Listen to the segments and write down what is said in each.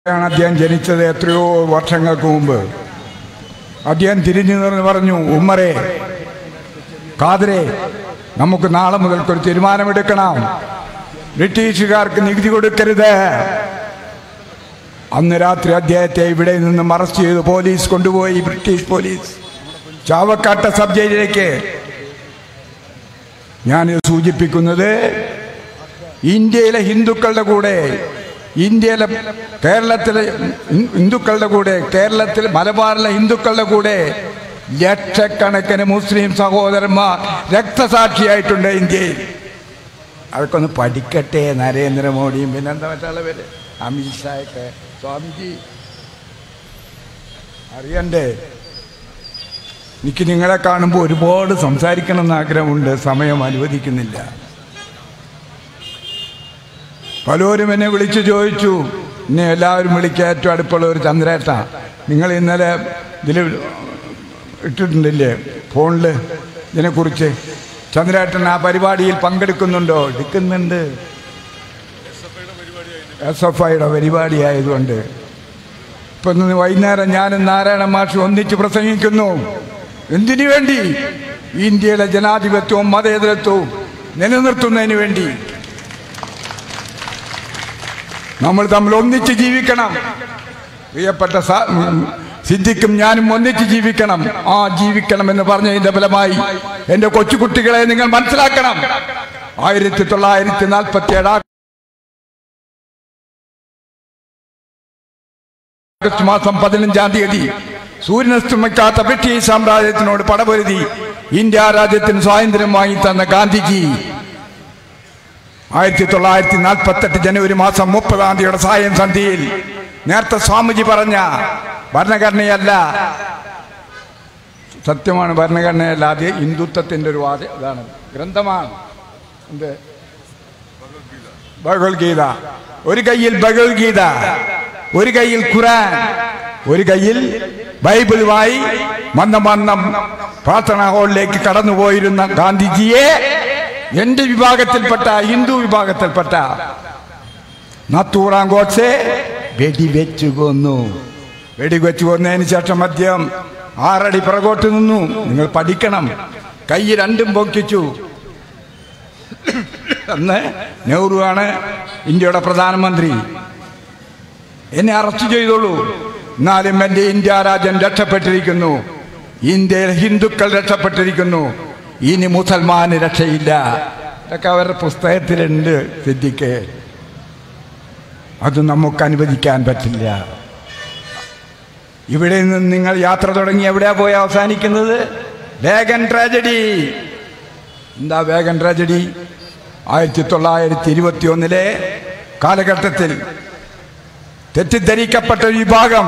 ാണ് അദ്ദേഹം ജനിച്ചത് എത്രയോ വർഷങ്ങൾക്ക് മുമ്പ് അദ്ദേഹം തിരിഞ്ഞു നിന്ന് പറഞ്ഞു ഉമ്മറെ കാതരെ നമുക്ക് നാളെ മുതൽക്കൊരു തീരുമാനമെടുക്കണം ബ്രിട്ടീഷുകാർക്ക് നികുതി കൊടുക്കരുത് അന്ന് രാത്രി അദ്ദേഹത്തെ ഇവിടെ നിന്ന് അറസ്റ്റ് ചെയ്ത് പോലീസ് കൊണ്ടുപോയി ബ്രിട്ടീഷ് പോലീസ് ചാവക്കാട്ട സബ് ജയിലിലേക്ക് ഞാനിത് സൂചിപ്പിക്കുന്നത് ഇന്ത്യയിലെ ഹിന്ദുക്കളുടെ കൂടെ ഇന്ത്യയിലെ കേരളത്തിലെ ഹിന്ദു- ഹിന്ദുക്കളുടെ കൂടെ കേരളത്തിൽ മലബാറിലെ ഹിന്ദുക്കളുടെ കൂടെ ലക്ഷക്കണക്കിന് മുസ്ലിം സഹോദരന്മാർ രക്തസാക്ഷിയായിട്ടുണ്ട് ഇന്ത്യയിൽ അതൊക്കെ ഒന്ന് പഠിക്കട്ടെ നരേന്ദ്രമോദിയും പിന്നെന്താ മറ്റുള്ള പേര് അമിത്ഷായൊക്കെ സ്വാമിജി അറിയണ്ടേ എനിക്ക് നിങ്ങളെ കാണുമ്പോൾ ഒരുപാട് സംസാരിക്കണം എന്ന് ആഗ്രഹമുണ്ട് സമയം അനുവദിക്കുന്നില്ല പലരും എന്നെ വിളിച്ചു ചോദിച്ചു എന്നെ എല്ലാവരും വിളിക്കുക ഏറ്റവും അടുപ്പുള്ള ഒരു ചന്ദ്രേട്ട നിങ്ങൾ ഇന്നലെ ഇതിൽ ഇട്ടിട്ടുണ്ടില്ലേ ഫോണിൽ ഇതിനെക്കുറിച്ച് ചന്ദ്രേട്ടൻ ആ പരിപാടിയിൽ പങ്കെടുക്കുന്നുണ്ടോ എടുക്കുന്നുണ്ട് എസ് എഫ് ഐയുടെ പരിപാടി ആയതുകൊണ്ട് ഇപ്പൊ ഇന്ന് വൈകുന്നേരം ഞാനും നാരായണ മാഷ് ഒന്നിച്ച് പ്രസംഗിക്കുന്നു എന്തിനു വേണ്ടി ഇന്ത്യയിലെ ജനാധിപത്യവും മതേതരത്വവും നിലനിർത്തുന്നതിന് വേണ്ടി നമ്മൾ തമ്മിൽ ഒന്നിച്ച് ജീവിക്കണം പ്രിയപ്പെട്ട സ- ഉം, സിദ്ദിഖും ഞാനും ഒന്നിച്ച് ജീവിക്കണം ആ ജീവിക്കണം എന്ന് പറഞ്ഞതിന്റെ ഫലമായി എന്റെ കൊച്ചുകുട്ടികളെ നിങ്ങൾ മനസ്സിലാക്കണം ആയിരത്തി തൊള്ളായിരത്തി നാൽപ്പത്തി ഏഴ് ആഗസ്റ്റ് മാസം പതിനഞ്ചാം തീയതി സൂര്യനസ്തമിക്കാത്ത ബ്രിട്ടീഷ് സാമ്രാജ്യത്തിനോട് പടപൊരുതി ഇന്ത്യ രാജ്യത്തിന് സ്വാതന്ത്ര്യം വാങ്ങി തന്ന ഗാന്ധിജി ആയിരത്തി തൊള്ളായിരത്തി നാൽപ്പത്തെട്ട് ജനുവരി മാസം മുപ്പതാം തീയതിയുടെ സായം സന്ധിയിൽ നേരത്തെ സ്വാമിജി പറഞ്ഞ ഭരണഘടനയല്ല സത്യമാണ് ഭരണഘടനയല്ല അത് ഹിന്ദുത്വത്തിന്റെ ഒരു വാദ ഇതാണ് ഗ്രന്ഥമാണ് എന്ത് ഭഗവത്ഗീത ഒരു കയ്യിൽ ഭഗവത്ഗീത ഒരു കയ്യിൽ ഖുറാൻ ഒരു കയ്യിൽ ബൈബിളുമായി മന്ദം മന്ദം പ്രാർത്ഥനാ ഹാളിലേക്ക് കടന്നുപോയിരുന്ന ഗാന്ധിജിയെ എന്റെ വിഭാഗത്തിൽപ്പെട്ട ഹിന്ദു വിഭാഗത്തിൽപ്പെട്ട നത്തൂറാം ഗോഡ്സെ വെടിവെച്ചു കൊന്നു വെടിവെച്ചു കൊന്നതിന് ശേഷം അദ്ദേഹം ആറടി പിറകോട്ട് നിന്നു നിങ്ങൾ പഠിക്കണം കൈ രണ്ടും പൊക്കിച്ചു അന്ന് നെഹ്റുവാണ് ഇന്ത്യയുടെ പ്രധാനമന്ത്രി എന്നെ അറസ്റ്റ് ചെയ്തോളൂ എന്നാലും എൻ്റെ ഇന്ത്യ രാജ്യം രക്ഷപ്പെട്ടിരിക്കുന്നു ഇന്ത്യയിലെ ഹിന്ദുക്കൾ രക്ഷപ്പെട്ടിരിക്കുന്നു ഇനി മുസൽമാന് രക്ഷയില്ല ഇതൊക്കെ അവരുടെ പുസ്തകത്തിലുണ്ട് സിദ്ധിക്ക് അത് നമുക്ക് അനുവദിക്കാൻ പറ്റില്ല ഇവിടെ നിന്ന് നിങ്ങൾ യാത്ര തുടങ്ങി എവിടെയാ പോയി അവസാനിക്കുന്നത് വേഗൻ ട്രാജഡി എന്താ വേഗൻ ട്രാജഡി ആയിരത്തി തൊള്ളായിരത്തി ഇരുപത്തി ഒന്നിലെ കാലഘട്ടത്തിൽ തെറ്റിദ്ധരിക്കപ്പെട്ട ഒരു വിഭാഗം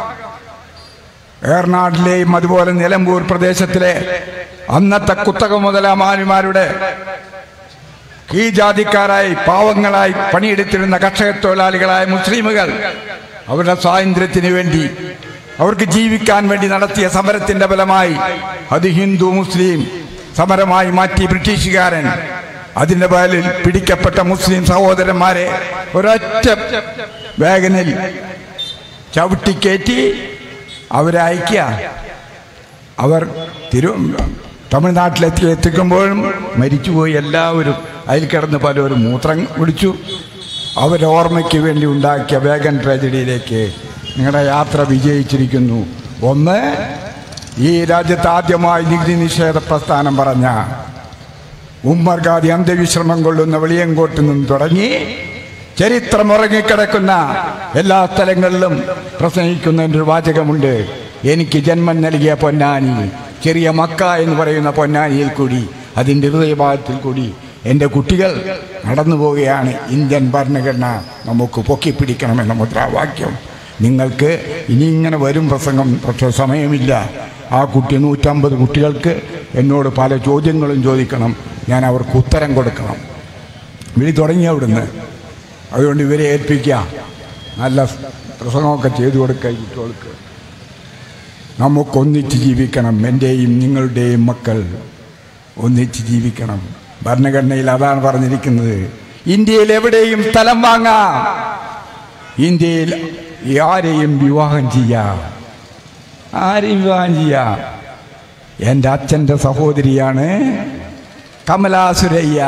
ഏർനാടിലെയും അതുപോലെ നിലമ്പൂർ പ്രദേശത്തിലെ അന്നത്തെ കുത്തക മുതലാമാരിമാരുടെ കീജാതിക്കാരായി പാവങ്ങളായി പണിയെടുത്തിരുന്ന കർഷക തൊഴിലാളികളായ മുസ്ലിമുകൾ അവരുടെ സ്വാതന്ത്ര്യത്തിന് വേണ്ടി അവർക്ക് ജീവിക്കാൻ വേണ്ടി നടത്തിയ സമരത്തിന്റെ ഫലമായി അത് ഹിന്ദു മുസ്ലിം സമരമായി മാറ്റി ബ്രിട്ടീഷുകാരൻ അതിന്റെ പേരിൽ പിടിക്കപ്പെട്ട മുസ്ലിം സഹോദരന്മാരെ ഒരൊറ്റ വേഗനിൽ ചവിട്ടിക്കയറ്റി അവരെ അയക്കുക അവർ തിരു തമിഴ്നാട്ടിലെത്തി എത്തിക്കുമ്പോഴും മരിച്ചുപോയി എല്ലാവരും അതിൽ കിടന്ന് പലരും മൂത്രം കുടിച്ചു അവരെ ഓർമ്മയ്ക്ക് വേണ്ടി ഉണ്ടാക്കിയ വേഗൻ ട്രാജഡിയിലേക്ക് നിങ്ങളുടെ യാത്ര വിജയിച്ചിരിക്കുന്നു ഒന്ന് ഈ രാജ്യത്ത് ആദ്യമായി നികുതി നിഷേധ പ്രസ്ഥാനം പറഞ്ഞ ഉമ്മർ ഗാദി അന്ത്യവിശ്രമം കൊള്ളുന്ന വെളിയങ്കോട്ട് നിന്ന് തുടങ്ങി ചരിത്രം ഉറങ്ങിക്കിടക്കുന്ന എല്ലാ സ്ഥലങ്ങളിലും പ്രസംഗിക്കുന്ന ഒരു വാചകമുണ്ട് എനിക്ക് ജന്മം നൽകിയ പൊന്നാനി ചെറിയ മക്ക എന്ന് പറയുന്ന പൊന്നാനിയിൽ കൂടി അതിൻ്റെ ഹൃദയഭാഗത്തിൽ കൂടി എൻ്റെ കുട്ടികൾ നടന്നു പോവുകയാണ് ഇന്ത്യൻ ഭരണഘടന നമുക്ക് പൊക്കിപ്പിടിക്കണമെന്ന മുദ്രാവാക്യം നിങ്ങൾക്ക് ഇനി ഇങ്ങനെ വരും പ്രസംഗം പക്ഷേ സമയമില്ല ആ കുട്ടി നൂറ്റമ്പത് കുട്ടികൾക്ക് എന്നോട് പല ചോദ്യങ്ങളും ചോദിക്കണം ഞാൻ അവർക്ക് ഉത്തരം കൊടുക്കണം വിളി തുടങ്ങി അവിടുന്ന് അതുകൊണ്ട് ഇവരെ ഏൽപ്പിക്കുക നല്ല പ്രസംഗമൊക്കെ ചെയ്തു കൊടുക്കുക കുട്ടികൾക്ക് നമുക്കൊന്നിച്ച് ജീവിക്കണം എൻ്റെയും നിങ്ങളുടെയും മക്കൾ ഒന്നിച്ച് ജീവിക്കണം ഭരണഘടനയിൽ അതാണ് പറഞ്ഞിരിക്കുന്നത് ഇന്ത്യയിൽ എവിടെയും സ്ഥലം വാങ്ങാം ഇന്ത്യയിൽ ഈ ആരെയും വിവാഹം ചെയ്യാം ആരെയും വിവാഹം ചെയ്യാം എൻ്റെ അച്ഛൻ്റെ സഹോദരിയാണ് കമലാസുരയ്യ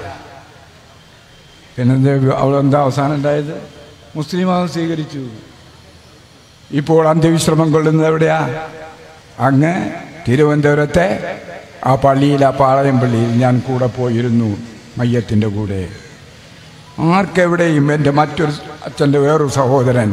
പിന്നെന്താ അവളെന്താ അവസാനം ഉണ്ടായത് മുസ്ലിം മതം സ്വീകരിച്ചു ഇപ്പോൾ അന്ത്യവിശ്രമം കൊള്ളുന്നത് എവിടെയാ അങ്ങ് തിരുവനന്തപുരത്തെ ആ പള്ളിയിൽ ആ പാളയം പള്ളിയിൽ ഞാൻ കൂടെ പോയിരുന്നു മയ്യത്തിൻ്റെ കൂടെ ആർക്കെവിടെയും എൻ്റെ മറ്റൊരു അച്ഛൻ്റെ വേറൊരു സഹോദരൻ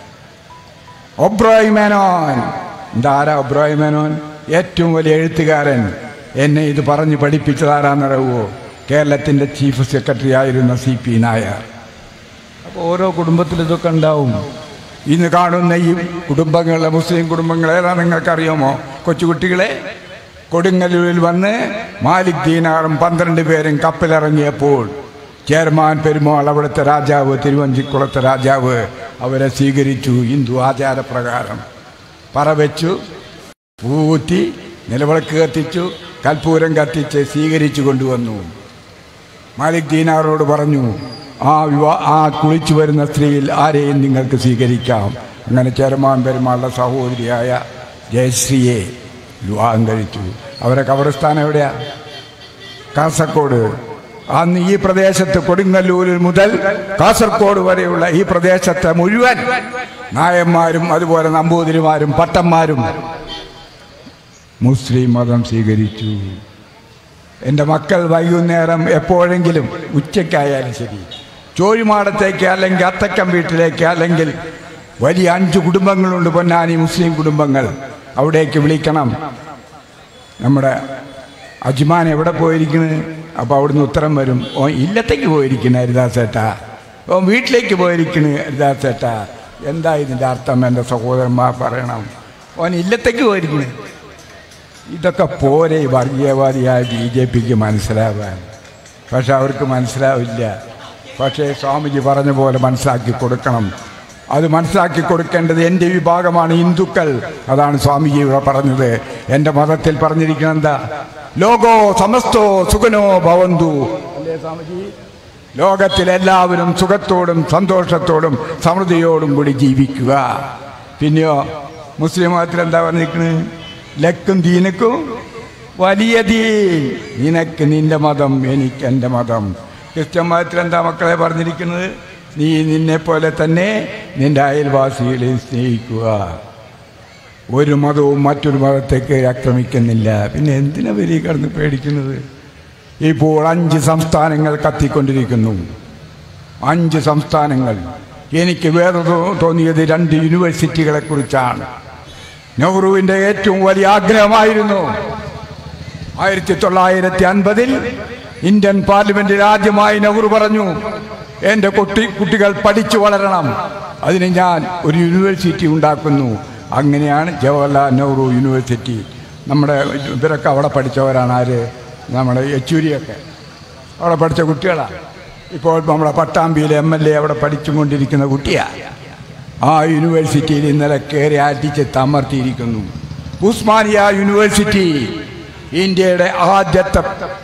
ഒബ്രോയ് മേനോൻ എന്താരാ ഒബ്രോയ് മേനോൻ ഏറ്റവും വലിയ എഴുത്തുകാരൻ എന്നെ ഇത് പറഞ്ഞ് പഠിപ്പിച്ചതാരാന്നറിയുമോ കേരളത്തിൻ്റെ ചീഫ് സെക്രട്ടറി ആയിരുന്ന സി പി നായർ അപ്പോൾ ഓരോ കുടുംബത്തിൽ ഇതൊക്കെ ഉണ്ടാവും ഇന്ന് കാണുന്ന ഈ കുടുംബങ്ങളെ മുസ്ലിം കുടുംബങ്ങൾ ഏതാ നിങ്ങൾക്കറിയാമോ കൊച്ചുകുട്ടികളെ കൊടുങ്ങല്ലൂരിൽ വന്ന് മാലിക് ദീനാറും പന്ത്രണ്ട് പേരും കപ്പലിറങ്ങിയപ്പോൾ ചെയർമാൻ പെരുമാൾ അവിടുത്തെ രാജാവ് തിരുവഞ്ചിക്കുളത്തെ രാജാവ് അവരെ സ്വീകരിച്ചു ഹിന്ദു ആചാരപ്രകാരം പറ വെച്ചു പൂത്തി നിലവിളക്ക് കത്തിച്ചു കൽപ്പൂരം കത്തിച്ച് സ്വീകരിച്ചു കൊണ്ടുവന്നു മാലിക് ദീനാറോട് പറഞ്ഞു ആ വിവാ ആ കുളിച്ചു വരുന്ന സ്ത്രീയിൽ ആരെയും നിങ്ങൾക്ക് സ്വീകരിക്കാം അങ്ങനെ ചെയർമാൻ പെരുമാളുടെ സഹോദരിയായ ജയശ്രീയെ വിവാഹം കഴിച്ചു അവരെ കബറിസ്ഥാനം എവിടെയാ കാസർഗോഡ് അന്ന് ഈ പ്രദേശത്ത് കൊടുങ്ങല്ലൂരിൽ മുതൽ കാസർഗോഡ് വരെയുള്ള ഈ പ്രദേശത്തെ മുഴുവൻ നായന്മാരും അതുപോലെ നമ്പൂതിരിമാരും പട്ടന്മാരും മുസ്ലിം മതം സ്വീകരിച്ചു എൻ്റെ മക്കൾ വൈകുന്നേരം എപ്പോഴെങ്കിലും ഉച്ചയ്ക്കായാലും ശരി ചോഴിമാടത്തേക്ക് അല്ലെങ്കിൽ അത്തക്കം വീട്ടിലേക്ക് അല്ലെങ്കിൽ വലിയ അഞ്ച് കുടുംബങ്ങളുണ്ട് പൊന്നാനി മുസ്ലിം കുടുംബങ്ങൾ അവിടേക്ക് വിളിക്കണം നമ്മുടെ അജ്മാൻ എവിടെ പോയിരിക്കുന്നത് അപ്പോൾ അവിടുന്ന് ഉത്തരം വരും ഓ ഇല്ലത്തേക്ക് പോയിരിക്കുന്ന ഹരിദാസേട്ടാ ഓ വീട്ടിലേക്ക് പോയിരിക്കണ് ഹരിദാസേട്ടാ എന്താ ഇതിൻ്റെ അർത്ഥം എൻ്റെ സഹോദരന്മാർ പറയണം ഓൻ ഇല്ലത്തേക്ക് പോയിരിക്കണ് ഇതൊക്കെ പോരെ ഈ വർഗീയവാദിയായ ബി ജെ പിക്ക് മനസ്സിലാവാൻ പക്ഷെ അവർക്ക് മനസ്സിലാവില്ല പക്ഷേ സ്വാമിജി പറഞ്ഞ പോലെ മനസ്സിലാക്കി കൊടുക്കണം അത് മനസ്സിലാക്കി കൊടുക്കേണ്ടത് എൻ്റെ വിഭാഗമാണ് ഹിന്ദുക്കൾ അതാണ് സ്വാമിജി ഇവിടെ പറഞ്ഞത് എൻ്റെ മതത്തിൽ പറഞ്ഞിരിക്കുന്നത് എന്താ ലോകോ സമസ്തോ സുഖനോ ഭവന്തു അല്ലേ സ്വാമിജി ലോകത്തിലെല്ലാവരും സുഖത്തോടും സന്തോഷത്തോടും സമൃദ്ധിയോടും കൂടി ജീവിക്കുക പിന്നെയോ മുസ്ലിം മതത്തിൽ എന്താ പറഞ്ഞിരിക്കുന്നത് ലക്കും ദീനക്കും വലിയ ദീൻ നിനക്ക് നിന്റെ മതം എനിക്ക് എൻ്റെ മതം ക്രിസ്ത്യൻ മതത്തിൽ എന്താ മക്കളെ പറഞ്ഞിരിക്കുന്നത് നീ നിന്നെ പോലെ തന്നെ നിന്റെ അയൽവാസികളെ സ്നേഹിക്കുക ഒരു മതവും മറ്റൊരു മതത്തേക്ക് ആക്രമിക്കുന്നില്ല പിന്നെ എന്തിനാ വലിയ കിടന്ന് പേടിക്കുന്നത് ഇപ്പോൾ അഞ്ച് സംസ്ഥാനങ്ങൾ കത്തിക്കൊണ്ടിരിക്കുന്നു അഞ്ച് സംസ്ഥാനങ്ങൾ എനിക്ക് വേറെ തോ- തോന്നിയത് രണ്ട് യൂണിവേഴ്സിറ്റികളെ കുറിച്ചാണ് നെഹ്റുവിൻ്റെ ഏറ്റവും വലിയ ആഗ്രഹമായിരുന്നു ആയിരത്തി തൊള്ളായിരത്തി അൻപതിൽ ഇന്ത്യൻ പാർലമെന്റിൽ ആദ്യമായി നെഹ്റു പറഞ്ഞു എൻ്റെ കുട്ടി കുട്ടികൾ പഠിച്ചു വളരണം അതിന് ഞാൻ ഒരു യൂണിവേഴ്സിറ്റി ഉണ്ടാക്കുന്നു അങ്ങനെയാണ് ജവഹർലാൽ നെഹ്റു യൂണിവേഴ്സിറ്റി നമ്മുടെ ഇവരൊക്കെ അവിടെ പഠിച്ചവരാണ് ആര് നമ്മുടെ യെച്ചൂരിയൊക്കെ അവിടെ പഠിച്ച കുട്ടികളാണ് ഇപ്പോൾ നമ്മുടെ പട്ടാമ്പിയിലെ എം എൽ എ അവിടെ പഠിച്ചുകൊണ്ടിരിക്കുന്ന കുട്ടിയാണ് ആ യൂണിവേഴ്സിറ്റിയിൽ ഇന്നലെ കയറി അടിച്ച് തമർത്തിയിരിക്കുന്നു ഉസ്മാനിയ യൂണിവേഴ്സിറ്റി ഇന്ത്യയുടെ ആദ്യത്തെ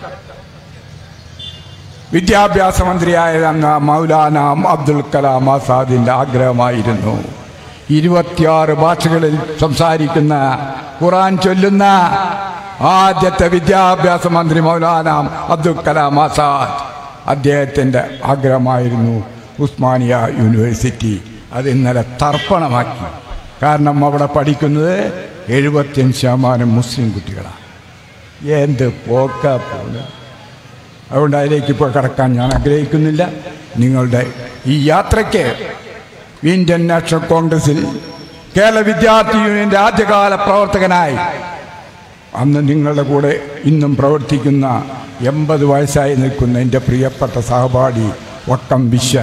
വിദ്യാഭ്യാസ മന്ത്രിയായിരുന്ന മൗലാന അബ്ദുൽ കലാം ആസാദിൻ്റെ ആഗ്രഹമായിരുന്നു ഇരുപത്തിയാറ് ഭാഷകളിൽ സംസാരിക്കുന്ന ഖുറാൻ ചൊല്ലുന്ന ആദ്യത്തെ വിദ്യാഭ്യാസ മന്ത്രി മൗലാന അബ്ദുൽ കലാം ആസാദ് അദ്ദേഹത്തിൻ്റെ ആഗ്രഹമായിരുന്നു ഉസ്മാനിയ യൂണിവേഴ്സിറ്റി അത് ഇന്നലെ തർപ്പണമാക്കി കാരണം അവിടെ പഠിക്കുന്നത് എഴുപത്തിയഞ്ച് ശതമാനം മുസ്ലിം കുട്ടികളാണ് എന്ത് പോക്ക പോലെ അതുകൊണ്ട് അതിലേക്ക് ഇപ്പോൾ കടക്കാൻ ഞാൻ ആഗ്രഹിക്കുന്നില്ല നിങ്ങളുടെ ഈ യാത്രയ്ക്ക് ഇന്ത്യൻ നാഷണൽ കോൺഗ്രസിൽ കേരള വിദ്യാർത്ഥി യൂണിയന്റെ ആദ്യകാല പ്രവർത്തകനായി അന്ന് നിങ്ങളുടെ കൂടെ ഇന്നും പ്രവർത്തിക്കുന്ന എൺപത് വയസ്സായി നിൽക്കുന്ന എൻ്റെ പ്രിയപ്പെട്ട സഹപാഠി വക്കം വിശ്വൻ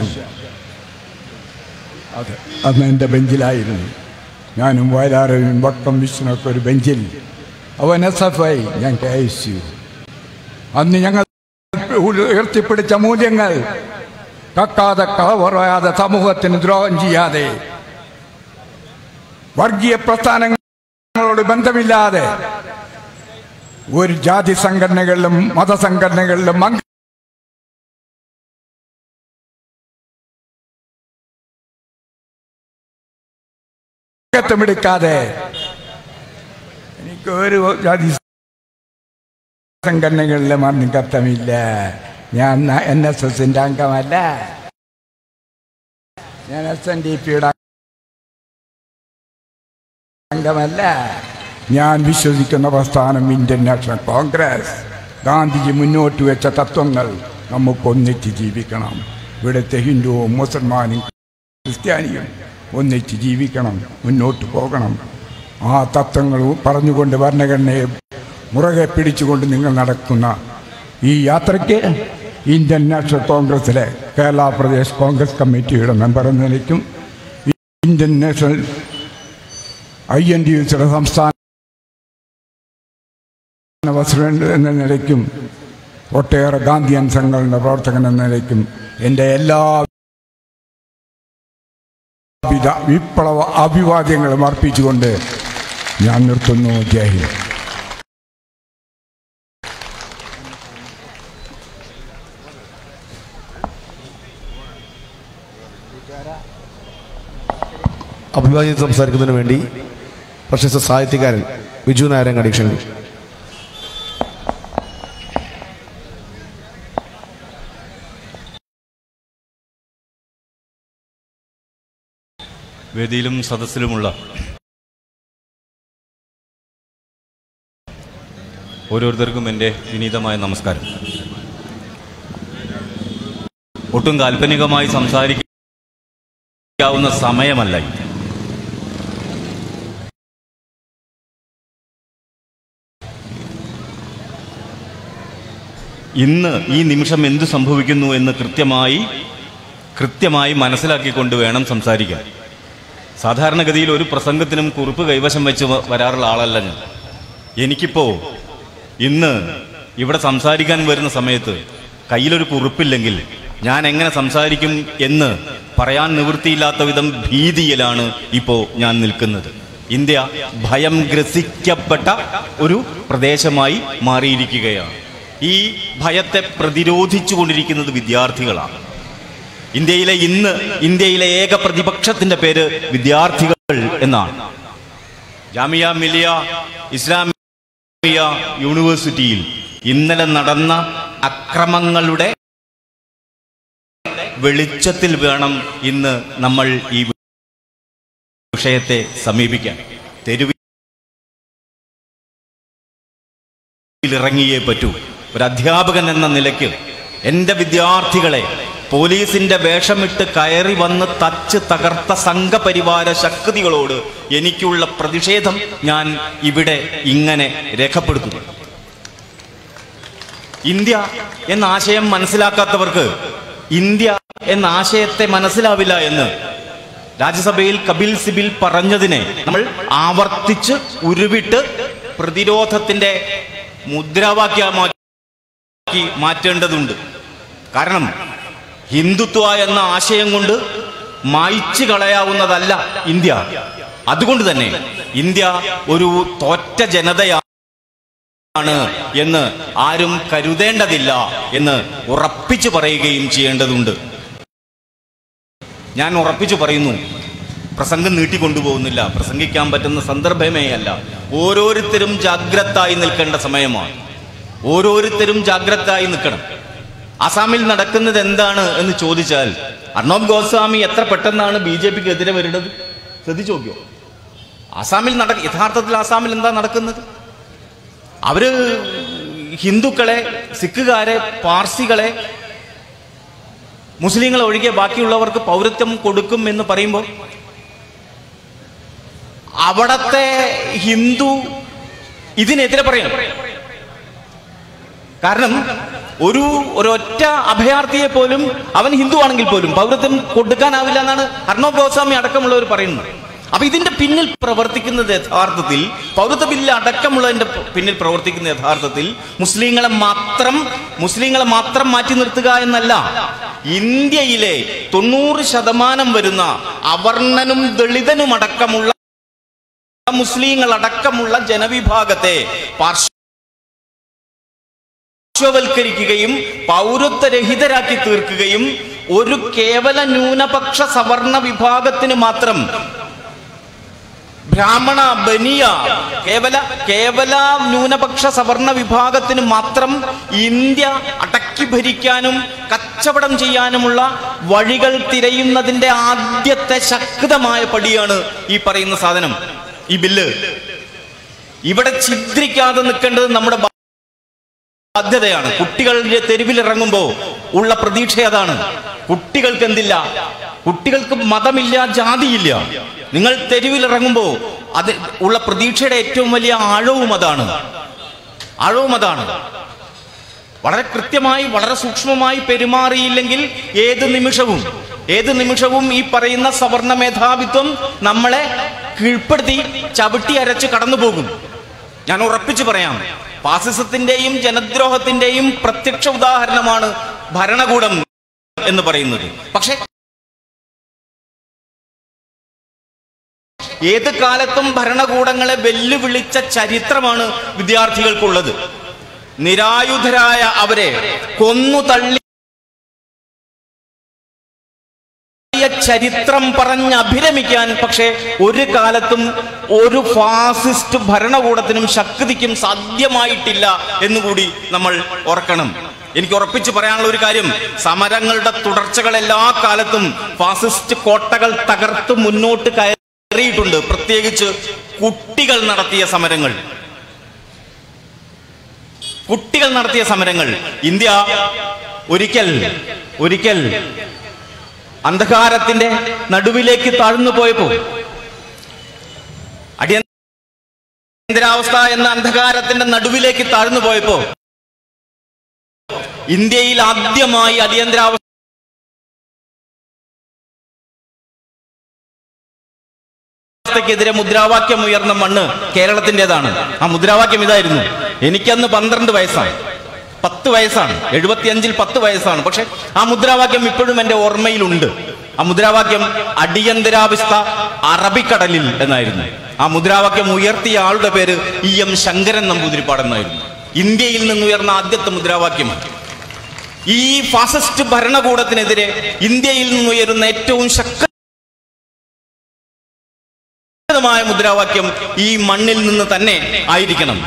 അതെ അന്ന് എൻ്റെ ബെഞ്ചിലായിരുന്നു ഞാനും വയലാറും വക്കം വിശ്വനൊക്കെ ഒരു ബെഞ്ചിൽ അവൻ എസ് എഫ് ഐ ഞാൻ കെ എസ് യു അന്ന് ഞങ്ങൾ ഉയർത്തിപ്പിടിച്ച മൂല്യങ്ങൾ കക്കാതെ കളവറാതെ സമൂഹത്തിന് ദ്രോഹം ചെയ്യാതെ വർഗീയ പ്രസ്ഥാനങ്ങളോട് ബന്ധമില്ലാതെ ഒരു ജാതി സംഘടനകളിലും മതസംഘടനകളിലും അംഗ വക്കത്തുമെടുക്കാതെ എനിക്ക് ഒരു ജാതി സംഘടനകളിലെ മർണിക്കത്തമില്ല ഞാൻ എൻ എസ് എസിന്റെ അംഗമല്ല ഞാൻ എസ് എൻ ഡി പിയുടെ അംഗമല്ല ഞാൻ വിശ്വസിക്കുന്ന പ്രസ്ഥാനം ഇന്ത്യൻ നാഷണൽ കോൺഗ്രസ് ഗാന്ധിജി മുന്നോട്ട് വെച്ച തത്വങ്ങൾ നമുക്കൊന്നിച്ച് ജീവിക്കണം ഇവിടുത്തെ ഹിന്ദുവും മുസൽമാനും ക്രിസ്ത്യാനിയും ഒന്നിച്ച് ജീവിക്കണം മുന്നോട്ട് പോകണം ആ തത്വങ്ങൾ പറഞ്ഞുകൊണ്ട് ഭരണഘടനയെ മുറകെ പിടിച്ചുകൊണ്ട് നിങ്ങൾ നടക്കുന്ന ഈ യാത്രയ്ക്ക് ഇന്ത്യൻ നാഷണൽ കോൺഗ്രസിലെ കേരള പ്രദേശ് കോൺഗ്രസ് കമ്മിറ്റിയുടെ മെമ്പർ എന്ന നിലയ്ക്കും ഇന്ത്യൻ നാഷണൽ ഐ എൻ ഡി യുസിയുടെ സംസ്ഥാന പ്രസിഡന്റ് എന്ന നിലയ്ക്കും ഒട്ടേറെ ഗാന്ധിയൻ സംഘങ്ങളുടെ പ്രവർത്തകൻ എന്ന നിലയ്ക്കും എൻ്റെ എല്ലാ വിധ വിപ്ലവ അഭിവാദ്യങ്ങളും അർപ്പിച്ചുകൊണ്ട് ഞാൻ നിർത്തുന്നു ജയ് ഹിന്ദ് അഭിവാദ്യം സംസാരിക്കുന്നതിന് വേണ്ടി പ്രശസ്ത സാഹിത്യകാരൻ വിജു നായരങ്ങാടി ക്ഷണിക്കും വേദിയിലും സദസ്സിലുമുള്ള ഓരോരുത്തർക്കും എൻ്റെ വിനീതമായ നമസ്കാരം ഒട്ടും കാൽപ്പനികമായി സംസാരിക്കാവുന്ന സമയമല്ല ഇത്. ഇന്ന് ഈ നിമിഷം എന്ത് സംഭവിക്കുന്നു എന്ന് കൃത്യമായി കൃത്യമായി മനസ്സിലാക്കിക്കൊണ്ട് വേണം സംസാരിക്കാൻ സാധാരണഗതിയിൽ ഒരു പ്രസംഗത്തിനും കുറിപ്പ് കൈവശം വെച്ച് വ- വരാറുള്ള ആളല്ല ഞാൻ എനിക്കിപ്പോ ഇന്ന് ഇവിടെ സംസാരിക്കാൻ വരുന്ന സമയത്ത് കയ്യിലൊരു കുറിപ്പില്ലെങ്കിൽ ഞാൻ എങ്ങനെ സംസാരിക്കും എന്ന് പറയാൻ നിവൃത്തിയില്ലാത്ത വിധം ഭീതിയിലാണ് ഇപ്പോ ഞാൻ നിൽക്കുന്നത് ഇന്ത്യ ഭയം ഗ്രസിക്കപ്പെട്ട ഒരു പ്രദേശമായി മാറിയിരിക്കുകയാണ് ഈ ഭയത്തെ പ്രതിരോധിച്ചുകൊണ്ടിരിക്കുന്നത് വിദ്യാർത്ഥികളാണ് ഇന്ത്യയിലെ ഇന്ന് ഇന്ത്യയിലെ ഏക പ്രതിപക്ഷത്തിന്റെ പേര് വിദ്യാർത്ഥികൾ എന്നാണ് ജാമിയ മിലിയ ഇസ്ലാമിയ യൂണിവേഴ്സിറ്റിയിൽ ഇന്നലെ നടന്ന അക്രമങ്ങളുടെ വെളിച്ചത്തിൽ വേണം ഇന്ന് നമ്മൾ ഈ വിഷയത്തെ സമീപിക്കാൻ തെരുവിൽ ഇറങ്ങിയേ പറ്റൂ ഒരു അധ്യാപകൻ എന്ന നിലയ്ക്ക് എൻ്റെ വിദ്യാർത്ഥികളെ പോലീസിന്റെ വേഷമിട്ട് കയറി വന്ന് തച്ച് തകർത്ത സംഘപരിവാര ശക്തികളോട് എനിക്കുള്ള പ്രതിഷേധം ഞാൻ ഇവിടെ ഇങ്ങനെ രേഖപ്പെടുത്തുന്നു ഇന്ത്യ എന്ന ആശയം മനസ്സിലാക്കാത്തവർക്ക് ഇന്ത്യ എന്ന ആശയത്തെ മനസ്സിലാവില്ല എന്ന് രാജ്യസഭയിൽ കപിൽ സിബിൽ പറഞ്ഞതിനെ നമ്മൾ ആവർത്തിച്ച് ഉരുവിട്ട് പ്രതിരോധത്തിന്റെ മുദ്രാവാക്യമാക്കി മാറ്റേണ്ടതുണ്ട് കാരണം ഹിന്ദുത്വ എന്ന ആശയം കൊണ്ട് മായ്ച്ചു കളയാവുന്നതല്ല ഇന്ത്യ അതുകൊണ്ട് തന്നെ ഇന്ത്യ ഒരു തോറ്റ ജനതയാണ് ആണ് എന്ന് ആരും കരുതേണ്ടതില്ല എന്ന് ഉറപ്പിച്ചു പറയുകയും ചെയ്യേണ്ടതുണ്ട് ഞാൻ ഉറപ്പിച്ചു പറയുന്നു പ്രസംഗം നീട്ടിക്കൊണ്ടുപോകുന്നില്ല പ്രസംഗിക്കാൻ പറ്റുന്ന സന്ദർഭമേ അല്ല ഓരോരുത്തരും ജാഗ്രതായി നിൽക്കേണ്ട സമയമാണ് ഓരോരുത്തരും ജാഗ്രതായി നിൽക്കണം അസാമിൽ നടക്കുന്നത് എന്താണ് എന്ന് ചോദിച്ചാൽ അർണബ് ഗോസ്വാമി എത്ര പെട്ടെന്നാണ് ബി ജെ പിക്ക് എതിരെ വരുന്നത് ശ്രദ്ധിച്ചു നോക്കിയോ ആസാമിൽ നട യഥാർത്ഥത്തിൽ ആസാമിൽ എന്താ നടക്കുന്നത് അവര് ഹിന്ദുക്കളെ സിഖുകാരെ പാർസികളെ മുസ്ലിങ്ങളെ ഒഴികെ ബാക്കിയുള്ളവർക്ക് പൗരത്വം കൊടുക്കും എന്ന് പറയുമ്പോൾ അവിടത്തെ ഹിന്ദു ഇതിനെതിരെ പറയണം കാരണം ഒരു ഒരൊറ്റ അഭയാർത്ഥിയെ പോലും അവൻ ഹിന്ദു ആണെങ്കിൽ പോലും പൗരത്വം കൊടുക്കാനാവില്ല എന്നാണ് അർണബ് ഗോസ്വാമി അടക്കമുള്ളവർ പറയുന്നത് അപ്പൊ ഇതിന്റെ പിന്നിൽ പ്രവർത്തിക്കുന്നത് യഥാർത്ഥത്തിൽ പൗരത്വ ബില്ല് അടക്കമുള്ളതിന്റെ പിന്നിൽ പ്രവർത്തിക്കുന്ന യഥാർത്ഥത്തിൽ മുസ്ലിങ്ങളെ മാത്രം മുസ്ലിങ്ങളെ മാത്രം മാറ്റി നിർത്തുക എന്നല്ല ഇന്ത്യയിലെ തൊണ്ണൂറ് ശതമാനം വരുന്ന അവർണനും ദളിതനും അടക്കമുള്ള മുസ്ലിങ്ങൾ അടക്കമുള്ള ജനവിഭാഗത്തെ പാർശ്വ പാർശ്വവൽക്കരിക്കുകയും പൗരത്വരഹിതരാക്കി തീർക്കുകയും ഒരു കേവല ന്യൂനപക്ഷ സവർണ വിഭാഗത്തിന് മാത്രം ബ്രാഹ്മണ ബനിയ കേവല കേവല ന്യൂനപക്ഷ സവർണ വിഭാഗത്തിന് മാത്രം ഇന്ത്യ അടക്കി ഭരിക്കാനും കച്ചവടം ചെയ്യാനുമുള്ള വഴികൾ തിരയുന്നതിന്റെ ആദ്യത്തെ ശക്തമായ പടിയാണ് ഈ പറയുന്ന സാധനം ഈ ബില്ല് ഇവിടെ ഛിദ്രിക്കാതെ നിൽക്കേണ്ടത് നമ്മുടെ ബാധ്യതയാണ് കുട്ടികളുടെ തെരുവിലിറങ്ങുമ്പോൾ ഉള്ള പ്രതീക്ഷ അതാണ് കുട്ടികൾക്ക് എന്തില്ല കുട്ടികൾക്ക് മതമില്ല ജാതിയില്ല നിങ്ങൾ തെരുവിലിറങ്ങുമ്പോൾ അത് ഉള്ള പ്രതീക്ഷയുടെ ഏറ്റവും വലിയ ആഴവും അതാണ് ആഴവും അതാണ് വളരെ കൃത്യമായി വളരെ സൂക്ഷ്മമായി പെരുമാറിയില്ലെങ്കിൽ ഏത് നിമിഷവും ഏത് നിമിഷവും ഈ പറയുന്ന സവർണ മേധാവിത്വം നമ്മളെ കീഴ്പ്പെടുത്തി ചവിട്ടി അരച്ച് കടന്നു പോകും ഞാൻ ഉറപ്പിച്ചു പറയാം ഫാസിസത്തിന്റെയും ജനദ്രോഹത്തിന്റെയും പ്രത്യക്ഷ ഉദാഹരണമാണ് ഭരണകൂടം എന്ന് പറയുന്നത് പക്ഷെ ഏത് കാലത്തും ഭരണകൂടങ്ങളെ വെല്ലുവിളിച്ച ചരിത്രമാണ് വിദ്യാർത്ഥികൾക്കുള്ളത് നിരായുധരായ അവരെ കൊന്നു തള്ളി ചരിത്രം പറഞ്ഞ് അഭിരമിക്കാൻ പക്ഷേ ഒരു കാലത്തും ഒരു ഫാസിസ്റ്റ് ഭരണകൂടത്തിനും ശക്തിക്കും സാധ്യമായിട്ടില്ല എന്നുകൂടി നമ്മൾ ഓർക്കണം എനിക്ക് ഉറപ്പിച്ചു പറയാനുള്ള ഒരു കാര്യം സമരങ്ങളുടെ തുടർച്ചകൾ എല്ലാ കാലത്തും ഫാസിസ്റ്റ് കോട്ടകൾ തകർത്ത് മുന്നോട്ട് കയറിയിട്ടുണ്ട് പ്രത്യേകിച്ച് കുട്ടികൾ നടത്തിയ സമരങ്ങൾ കുട്ടികൾ നടത്തിയ സമരങ്ങൾ ഇന്ത്യ ഒരിക്കൽ ഒരിക്കൽ അന്ധകാരത്തിന്റെ നടുവിലേക്ക് താഴ്ന്നു പോയപ്പോ അടിയന്തരാവസ്ഥ എന്ന അന്ധകാരത്തിന്റെ നടുവിലേക്ക് താഴ്ന്നു പോയപ്പോ ഇന്ത്യയിൽ ആദ്യമായി അടിയന്തരാവസ്ഥ ക്കെതിരെ മുദ്രാവാക്യം ഉയർന്ന മണ്ണ് കേരളത്തിൻ്റെതാണ് ആ മുദ്രാവാക്യം ഇതായിരുന്നു എനിക്കന്ന് പന്ത്രണ്ട് വയസ്സാണ് പത്ത് വയസ്സാണ് എഴുപത്തിയഞ്ചിൽ പത്ത് വയസ്സാണ് പക്ഷെ ആ മുദ്രാവാക്യം ഇപ്പോഴും എൻ്റെ ഓർമ്മയിലുണ്ട് ആ മുദ്രാവാക്യം അടിയന്തരാവസ്ഥ അറബിക്കടലിൽ എന്നായിരുന്നു ആ മുദ്രാവാക്യം ഉയർത്തിയ ആളുടെ പേര് ഇ എം ശങ്കരൻ നമ്പൂതിരിപ്പാട് എന്നായിരുന്നു ഇന്ത്യയിൽ നിന്ന് ഉയർന്ന ആദ്യത്തെ മുദ്രാവാക്യം ഈ ഫാസിസ്റ്റ് ഭരണകൂടത്തിനെതിരെ ഇന്ത്യയിൽ നിന്ന് ഉയരുന്ന ഏറ്റവും ശക്ത മായ മുദ്രാവാക്യം ഈ മണ്ണിൽ നിന്ന് തന്നെ ആയിരിക്കണം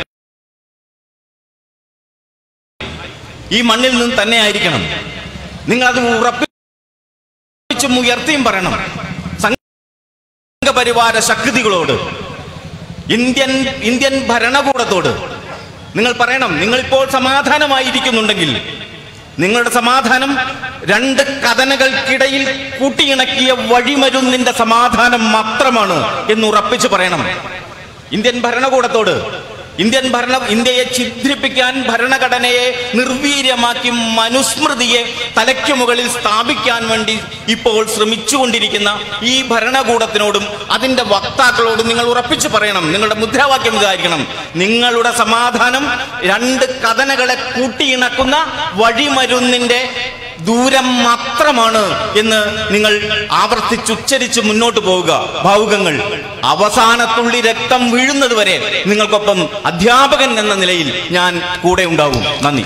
ഈ മണ്ണിൽ നിന്ന് തന്നെ ആയിരിക്കണം നിങ്ങൾ അത് ഉറപ്പിച്ചും ഉയർത്തിയും പറയണം സംഘപരിവാര ശക്തികളോട് ഇന്ത്യൻ ഇന്ത്യൻ ഭരണകൂടത്തോട് നിങ്ങൾ പറയണം നിങ്ങളിപ്പോൾ സമാധാനമായിരിക്കുന്നുണ്ടെങ്കിൽ നിങ്ങളുടെ സമാധാനം രണ്ട് കഥനകൾക്കിടയിൽ കൂട്ടിയിണക്കിയ വഴിമരുന്നിന്റെ സമാധാനം മാത്രമാണ് എന്ന് ഉറപ്പിച്ചു പറയണം ഇന്ത്യൻ ഭരണകൂടത്തോട് ഇന്ത്യൻ ഭരണ ഇന്ത്യയെ ഛിദ്രിപ്പിക്കാൻ ഭരണഘടനയെ നിർവീര്യമാക്കി മനുസ്മൃതിയെ തലയ്ക്കു മുകളിൽ സ്ഥാപിക്കാൻ വേണ്ടി ഇപ്പോൾ ശ്രമിച്ചുകൊണ്ടിരിക്കുന്ന ഈ ഭരണകൂടത്തിനോടും അതിന്റെ വക്താക്കളോടും നിങ്ങൾ ഉറപ്പിച്ചു പറയണം നിങ്ങളുടെ മുദ്രാവാക്യം ഇതായിരിക്കണം നിങ്ങളുടെ സമാധാനം രണ്ട് കഥനകളെ കൂട്ടിയിണക്കുന്ന വഴിമരുന്നിന്റെ ദൂരം മാത്രമാണ് എന്ന് നിങ്ങൾ ആവർത്തിച്ചുച്ചരിച്ച് മുന്നോട്ട് പോവുക ഭാവുകങ്ങൾ അവസാനത്തുള്ളി രക്തം വീഴുന്നത് വരെ നിങ്ങൾക്കൊപ്പം അധ്യാപകൻ എന്ന നിലയിൽ ഞാൻ കൂടെ ഉണ്ടാവും നന്ദി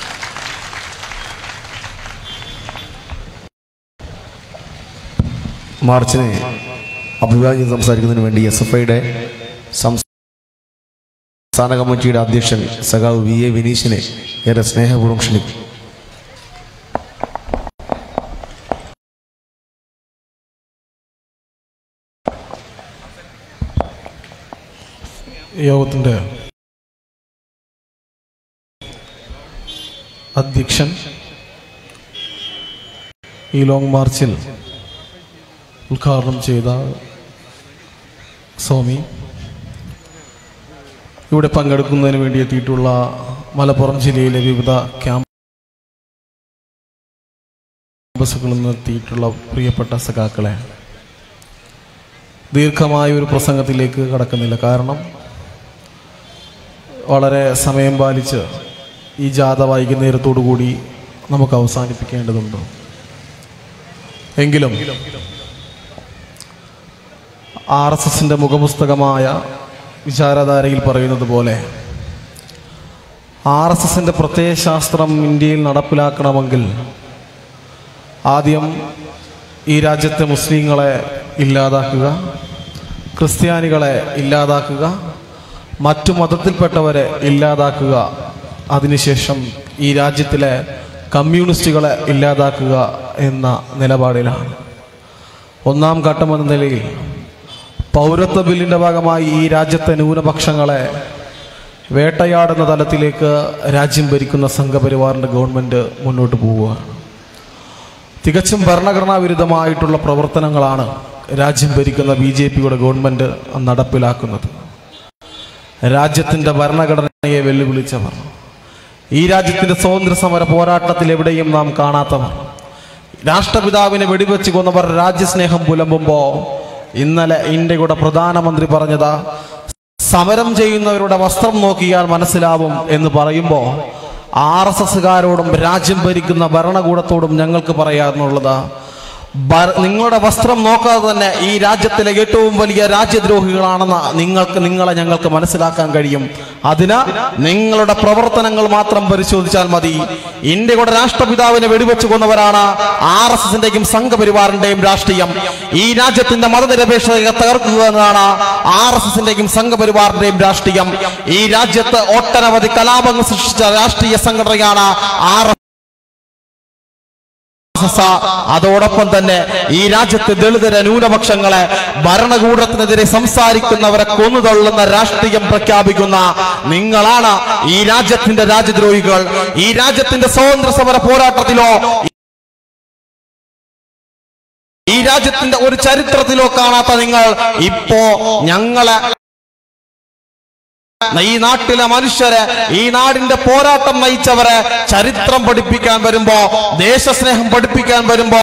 മാർച്ചിനെ അഭിവാദ്യം സംസാരിക്കുന്നതിന് വേണ്ടി എസ് എഫ് ഐയുടെ സംസ്ഥാന കമ്മിറ്റിയുടെ അധ്യക്ഷൻ സഖാവ് വി എ വിനീഷിനെ ഏറെ സ്നേഹപൂർവ്വം ക്ഷണിക്കും യോഗത്തിൻ്റെ അധ്യക്ഷൻ ഈ ലോങ് മാർച്ചിൽ ഉദ്ഘാടനം ചെയ്ത സ്വാമി ഇവിടെ പങ്കെടുക്കുന്നതിന് വേണ്ടി എത്തിയിട്ടുള്ള മലപ്പുറം ജില്ലയിലെ വിവിധ ക്യാമ്പസുകളിൽ നിന്ന് എത്തിയിട്ടുള്ള പ്രിയപ്പെട്ട സഖാക്കളെ ദീർഘമായ ഒരു പ്രസംഗത്തിലേക്ക് കടക്കുന്നില്ല കാരണം വളരെ സമയം പാലിച്ച് ഈ ജാഥ വൈകുന്നേരത്തോടു കൂടി നമുക്ക് അവസാനിപ്പിക്കേണ്ടതുണ്ട് എങ്കിലും ആർ എസ് എസിൻ്റെ മുഖപുസ്തകമായ വിചാരധാരയിൽ പറയുന്നത് പോലെ ആർ എസ് എസിൻ്റെ പ്രത്യയശാസ്ത്രം ഇന്ത്യയിൽ നടപ്പിലാക്കണമെങ്കിൽ ആദ്യം ഈ രാജ്യത്തെ മുസ്ലിങ്ങളെ ഇല്ലാതാക്കുക ക്രിസ്ത്യാനികളെ ഇല്ലാതാക്കുക മറ്റു മതത്തിൽപ്പെട്ടവരെ ഇല്ലാതാക്കുക അതിനുശേഷം ഈ രാജ്യത്തിലെ കമ്മ്യൂണിസ്റ്റുകളെ ഇല്ലാതാക്കുക എന്ന നിലപാടിലാണ് ഒന്നാം ഘട്ടമെന്ന നിലയിൽ പൗരത്വ ബില്ലിൻ്റെ ഭാഗമായി ഈ രാജ്യത്തെ ന്യൂനപക്ഷങ്ങളെ വേട്ടയാടുന്ന തലത്തിലേക്ക് രാജ്യം ഭരിക്കുന്ന സംഘപരിവാറിൻ്റെ ഗവൺമെൻറ് മുന്നോട്ട് പോവുകയാണ് തികച്ചും ഭരണഘടനാ വിരുദ്ധമായിട്ടുള്ള പ്രവർത്തനങ്ങളാണ് രാജ്യം ഭരിക്കുന്ന ബി ജെ പിയുടെ ഗവൺമെൻറ് നടപ്പിലാക്കുന്നത് രാജ്യത്തിൻ്റെ ഭരണഘടനയെ വെല്ലുവിളിച്ചവർ ഈ രാജ്യത്തിൻ്റെ സ്വാതന്ത്ര്യ സമര പോരാട്ടത്തിൽ എവിടെയും നാം കാണാത്തവർ രാഷ്ട്രപിതാവിനെ വെടിവെച്ച് കൊന്നവർ രാജ്യസ്നേഹം പുലമ്പുമ്പോൾ ഇന്നലെ ഇന്ത്യയുടെ പ്രധാനമന്ത്രി പറഞ്ഞത് സമരം ചെയ്യുന്നവരുടെ വസ്ത്രം നോക്കിയാൽ മനസ്സിലാവും എന്ന് പറയുമ്പോൾ ആർ എസ് എസ്സുകാരോടും രാജ്യം ഭരിക്കുന്ന ഭരണകൂടത്തോടും ഞങ്ങൾക്ക് പറയാനുള്ളത് ഭര- നിങ്ങളുടെ വസ്ത്രം നോക്കാതെ തന്നെ ഈ രാജ്യത്തിലെ ഏറ്റവും വലിയ രാജ്യദ്രോഹികളാണെന്ന് നിങ്ങൾക്ക് നിങ്ങളെ ഞങ്ങൾക്ക് മനസ്സിലാക്കാൻ കഴിയും അതിന് നിങ്ങളുടെ പ്രവർത്തനങ്ങൾ മാത്രം പരിശോധിച്ചാൽ മതി ഇന്ത്യയുടെ രാഷ്ട്രപിതാവിനെ വെടിവെച്ച് കൊന്നവരാണ് ആർ എസ് എസിന്റെയും സംഘപരിവാറിന്റെയും രാഷ്ട്രീയം ഈ രാജ്യത്തിന്റെ മതനിരപേക്ഷതയെ തകർക്കുക എന്നതാണ് ആർ എസ് എസിന്റെയും സംഘപരിവാറിന്റെയും രാഷ്ട്രീയം ഈ രാജ്യത്ത് ഒട്ടനവധി കലാപങ്ങൾ സൃഷ്ടിച്ച രാഷ്ട്രീയ സംഘടനയാണ് ആർ എസ് അതോടൊപ്പം തന്നെ ഈ രാജ്യത്തെ ദളിതര ന്യൂനപക്ഷങ്ങളെ ഭരണകൂടത്തിനെതിരെ സംസാരിക്കുന്നവരെ കൊന്നുതള്ളുന്ന രാഷ്ട്രീയം പ്രഖ്യാപിക്കുന്ന നിങ്ങളാണ് ഈ രാജ്യത്തിന്റെ രാജ്യദ്രോഹികൾ ഈ രാജ്യത്തിന്റെ സ്വാതന്ത്ര്യ സമര പോരാട്ടത്തിലോ ഈ രാജ്യത്തിന്റെ ഒരു ചരിത്രത്തിലോ കാണാത്ത നിങ്ങൾ ഇപ്പോ ഞങ്ങളെ ഈ നാട്ടിലെ മനുഷ്യരെ ഈ നാടിന്റെ പോരാട്ടം നയിച്ചവരെ ചരിത്രം പഠിപ്പിക്കാൻ വരുമ്പോ ദേശസ്നേഹം പഠിപ്പിക്കാൻ വരുമ്പോ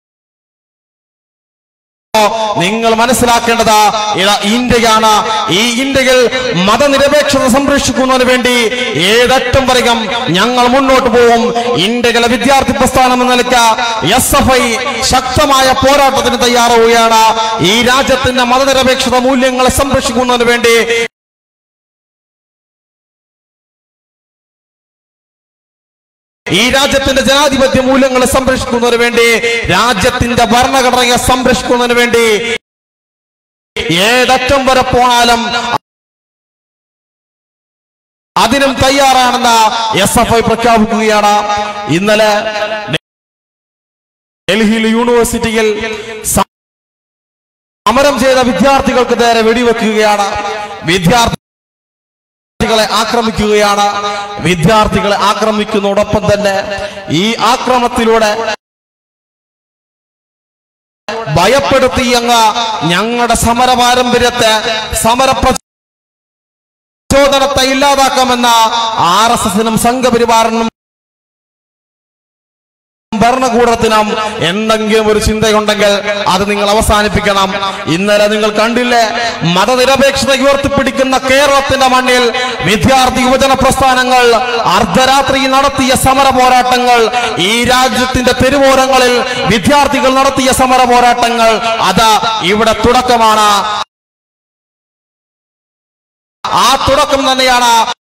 നിങ്ങൾ മനസ്സിലാക്കേണ്ടത് ഇതാ ഇന്ത്യയാണ് ഈ ഇന്ത്യയിൽ മതനിരപേക്ഷത സംരക്ഷിക്കുന്നതിന് വേണ്ടി ഏതറ്റം വരെയും ഞങ്ങൾ മുന്നോട്ട് പോകും ഇന്ത്യയിലെ വിദ്യാർത്ഥി പ്രസ്ഥാനം എന്ന നിലയ്ക്ക് എസ് എഫ് ഐ ശക്തമായ പോരാട്ടത്തിന് തയ്യാറാവുകയാണ് ഈ രാജ്യത്തിന്റെ മതനിരപേക്ഷത മൂല്യങ്ങളെ സംരക്ഷിക്കുന്നതിന് വേണ്ടി ഈ രാജ്യത്തിന്റെ ജനാധിപത്യ മൂല്യങ്ങളെ സംരക്ഷിക്കുന്നതിന് വേണ്ടി രാജ്യത്തിന്റെ ഭരണഘടനയെ സംരക്ഷിക്കുന്നതിന് വേണ്ടി ഏതറ്റം വരെ പോണാലും അതിനും തയ്യാറാണെന്ന് എസ് എഫ് ഐ പ്രഖ്യാപിക്കുകയാണ് ഇന്നലെ ഡൽഹിയിൽ യൂണിവേഴ്സിറ്റിയിൽ സമരം ചെയ്ത വിദ്യാർത്ഥികൾക്ക് നേരെ വെടിവെക്കുകയാണ് വിദ്യാർത്ഥി വിദ്യാർത്ഥികളെ ആക്രമിക്കുകയാണ് വിദ്യാർത്ഥികളെ ആക്രമിക്കുന്നതോടൊപ്പം തന്നെ ഈ ആക്രമണത്തിലൂടെ ഭയപ്പെടുത്തി അങ്ങ് ഞങ്ങളുടെ സമര പാരമ്പര്യത്തെ സമര പ്രചോദനത്തെ ഇല്ലാതാക്കാമെന്ന ആർ എസ് എസിനും സംഘപരിവാറിനും ഭരണകൂടത്തിനും എന്തെങ്കിലും ഒരു ചിന്തയുണ്ടെങ്കിൽ അത് നിങ്ങൾ അവസാനിപ്പിക്കണം ഇന്നലെ നിങ്ങൾ കണ്ടില്ലേ മതനിരപേക്ഷത ഉയർത്തിപ്പിടിക്കുന്ന കേരളത്തിന്റെ മണ്ണിൽ വിദ്യാർത്ഥി യുവജന പ്രസ്ഥാനങ്ങൾ അർദ്ധരാത്രി നടത്തിയ സമര പോരാട്ടങ്ങൾ ഈ രാജ്യത്തിന്റെ തെരുവോരങ്ങളിൽ വിദ്യാർത്ഥികൾ നടത്തിയ സമര പോരാട്ടങ്ങൾ അത് ഇവിടെ തുടക്കമാണ് ആ തുടക്കം തന്നെയാണ്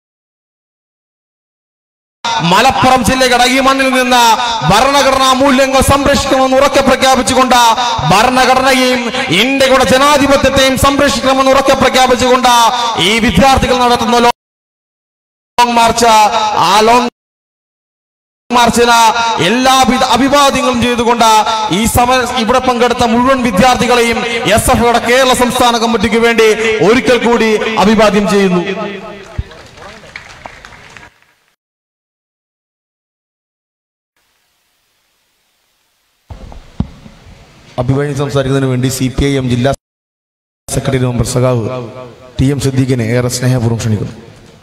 മലപ്പുറം ജില്ലയുടെ ഈ മണ്ണിൽ നിന്ന് ഭരണഘടനാ മൂല്യങ്ങൾ സംരക്ഷിക്കണമെന്ന് ഉറക്കെ പ്രഖ്യാപിച്ചുകൊണ്ട് ഭരണഘടനയെയും ഇന്ത്യയുടെ ജനാധിപത്യത്തെയും സംരക്ഷിക്കണമെന്ന് ഉറക്കെ പ്രഖ്യാപിച്ചുകൊണ്ട് ഈ വിദ്യാർത്ഥികൾ നടത്തുന്ന ലോങ് മാർച്ച് ആ ലോങ് മാർച്ചിന് എല്ലാവിധ അഭിവാദ്യങ്ങളും ചെയ്തുകൊണ്ട് ഈ സമര ഇവിടെ പങ്കെടുത്ത മുഴുവൻ വിദ്യാർത്ഥികളെയും എസ് എഫ് ഐയുടെ കേരള സംസ്ഥാന കമ്മിറ്റിക്ക് വേണ്ടി ഒരിക്കൽ കൂടി അഭിവാദ്യം ചെയ്യുന്നു അഭിപ്രായം സംസാരിക്കുന്നതിന് വേണ്ടി സി പി ഐ എം ജില്ലാ സെക്രട്ടറി മെമ്പർ സഖാവ് ടി എം സിദ്ദീഖിനെ ഏറെ സ്നേഹപൂർവ്വം ക്ഷണിക്കുന്നു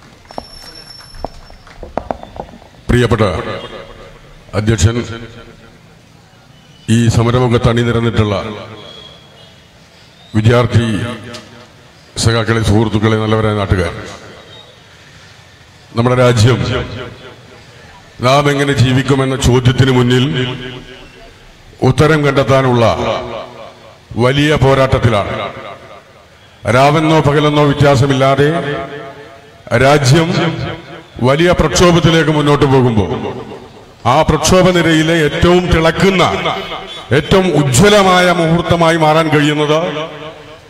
പ്രിയപ്പെട്ട അധ്യക്ഷൻ ഈ സമരമുഖത്ത് അണിനിരന്നിട്ടുള്ള വിദ്യാർത്ഥി സഖാക്കളെ സുഹൃത്തുക്കളെ നല്ലവരായ നാട്ടുകാർ നമ്മുടെ രാജ്യം നാം എങ്ങനെ ജീവിക്കുമെന്ന ചോദ്യത്തിന് മുന്നിൽ ഉത്തരം കണ്ടെത്താനുള്ള വലിയ പോരാട്ടത്തിലാണ് രാവെന്നോ പകലെന്നോ വ്യത്യാസമില്ലാതെ രാജ്യം വലിയ പ്രക്ഷോഭത്തിലേക്ക് മുന്നോട്ട് പോകുമ്പോൾ ആ പ്രക്ഷോഭ നിരയിലെ ഏറ്റവും തിളക്കുന്ന ഏറ്റവും ഉജ്ജ്വലമായ മുഹൂർത്തമായി മാറാൻ കഴിയുന്നത്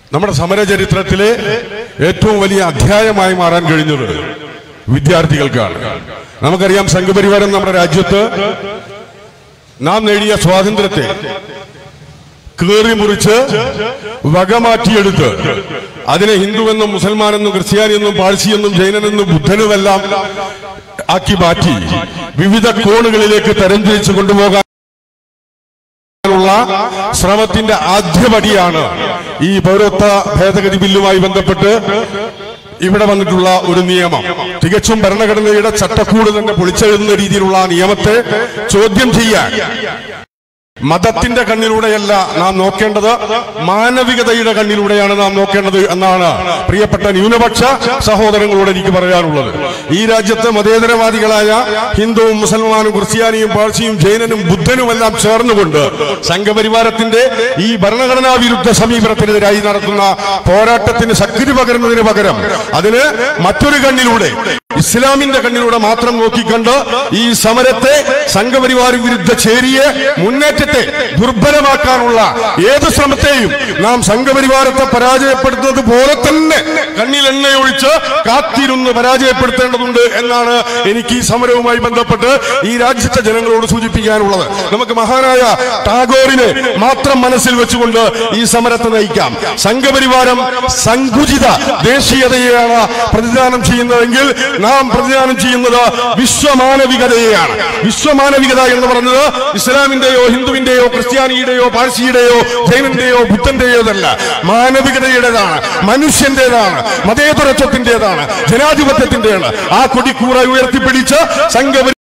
നമ്മുടെ സമര ചരിത്രത്തിലെ ഏറ്റവും വലിയ അധ്യായമായി മാറാൻ കഴിഞ്ഞത് വിദ്യാർത്ഥികൾക്കാണ് നമുക്കറിയാം സംഘപരിവാരം നമ്മുടെ രാജ്യത്ത് നാം നേടിയ സ്വാതന്ത്ര്യത്തെ കീറി മുറിച്ച് വകമാറ്റിയെടുത്ത് അതിനെ ഹിന്ദുവെന്നും മുസൽമാനെന്നും ക്രിസ്ത്യാനിയെന്നും പാഴ്സിയെന്നും ജൈനനെന്നും ബുദ്ധനുമെല്ലാം ആക്കി മാറ്റി വിവിധ കോണുകളിലേക്ക് തരംതിരിച്ചു കൊണ്ടുപോകാൻ ുള്ള ശ്രമത്തിന്റെ ആദ്യപടിയാണ് ഈ പൗരത്വ ഭേദഗതി ബില്ലുമായി ബന്ധപ്പെട്ട് ഇവിടെ വന്നിട്ടുള്ള ഒരു നിയമം തികച്ചും ഭരണഘടനയുടെ ചട്ടക്കൂട് തന്നെ പൊളിച്ചെഴുതുന്ന രീതിയിലുള്ള ആ നിയമത്തെ ചോദ്യം ചെയ്യാൻ മതത്തിന്റെ കണ്ണിലൂടെയല്ല നാം നോക്കേണ്ടത് മാനവികതയുടെ കണ്ണിലൂടെയാണ് നാം നോക്കേണ്ടത് എന്നാണ് പ്രിയപ്പെട്ട ന്യൂനപക്ഷ സഹോദരങ്ങളോട് എനിക്ക് പറയാനുള്ളത് ഈ രാജ്യത്ത് മതേതരവാദികളായ ഹിന്ദുവും മുസൽമാനും ക്രിസ്ത്യാനിയും പാഴ്സിയും ജൈനനും ബുദ്ധനുമെല്ലാം ചേർന്നുകൊണ്ട് സംഘപരിവാരത്തിന്റെ ഈ ഭരണഘടനാ വിരുദ്ധ സമീപനത്തിനെതിരായി നടത്തുന്ന പോരാട്ടത്തിന് ശക്തി പകരുന്നതിന് പകരം അതിന് മറ്റൊരു കണ്ണിലൂടെ ഇസ്ലാമിന്റെ കണ്ണിലൂടെ മാത്രം നോക്കിക്കണ്ട് ഈ സമരത്തെ സംഘപരിവാര വിരുദ്ധ ചേരിയെ മുന്നേറ്റത്തെ ദുർബലമാക്കാനുള്ള ഏത് ശ്രമത്തെയും നാം സംഘപരിവാരത്തെ പരാജയപ്പെടുത്തുന്നത് പോലെ തന്നെ കണ്ണിൽ എണ്ണയൊഴിച്ച് കാത്തിരുന്ന് പരാജയപ്പെടുത്തേണ്ടതുണ്ട് എന്നാണ് എനിക്ക് ഈ സമരവുമായി ബന്ധപ്പെട്ട് ഈ രാജ്യത്തെ ജനങ്ങളോട് സൂചിപ്പിക്കാനുള്ളത് നമുക്ക് മഹാനായ ടാഗോറിനെ മാത്രം മനസ്സിൽ വെച്ചുകൊണ്ട് ഈ സമരത്തെ നയിക്കാം സംഘപരിവാരം സങ്കുചിത ദേശീയതയെയാണ് പ്രതിദാനം ചെയ്യുന്നതെങ്കിൽ നാം പ്രതിദാനം ചെയ്യുന്നത് വിശ്വമാനവികതയെയാണ് വിശ്വമാനവികത എന്ന് പറഞ്ഞത് ഇസ്ലാമിന്റെയോ ഹിന്ദുവിന്റെയോ ക്രിസ്ത്യാനിയുടെയോ പാഴ്സിയുടെയോ ജൈനന്റെയോ ബുദ്ധന്റെയോ അല്ല മാനവികതയുടേതാണ് മനുഷ്യന്റേതാണ് മതേതരത്വത്തിന്റേതാണ് ജനാധിപത്യത്തിന്റെയാണ് ആ കൊടിക്കൂറ ഉയർത്തിപ്പിടിച്ച് സംഘപരി